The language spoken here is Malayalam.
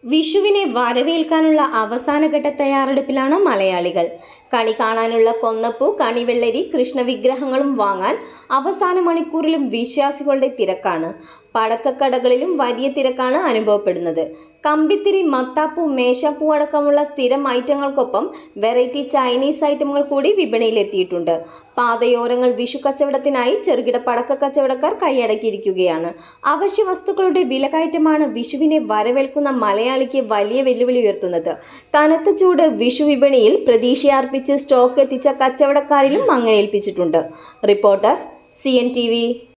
വിഷുവിനെ വരവേൽക്കാനുള്ള അവസാനഘട്ട തയ്യാറെടുപ്പിലാണ് മലയാളികൾ കണി കാണാനുള്ള കൊന്നപ്പൂ കണിവെള്ളരി കൃഷ്ണവിഗ്രഹങ്ങളും വാങ്ങാൻ അവസാന മണിക്കൂറിലും വിശ്വാസികളുടെ തിരക്കാണ് പടക്കക്കടകളിലും വലിയ തിരക്കാണ് അനുഭവപ്പെടുന്നത് കമ്പിത്തിരി മത്താപ്പൂ മേശപ്പൂ അടക്കമുള്ള സ്ഥിരം ഐറ്റങ്ങൾക്കൊപ്പം വെറൈറ്റി ചൈനീസ് ഐറ്റങ്ങൾ കൂടി വിപണിയിലെത്തിയിട്ടുണ്ട് പാതയോരങ്ങൾ വിഷു കച്ചവടത്തിനായി ചെറുകിട പടക്ക കച്ചവടക്കാർ കൈയടക്കിയിരിക്കുകയാണ് അവശ്യ വസ്തുക്കളുടെ വിലകയറ്റമാണ് വിഷുവിനെ വരവേൽക്കുന്ന മലയാളിക്ക് വലിയ വെല്ലുവിളി ഉയർത്തുന്നത് കനത്ത ചൂട് വിഷു വിപണിയിൽ പ്രതീക്ഷയർപ്പിച്ച് സ്റ്റോക്ക് എത്തിച്ച കച്ചവടക്കാരിലും അങ്ങേൽപ്പിച്ചിട്ടുണ്ട് reporter C N T V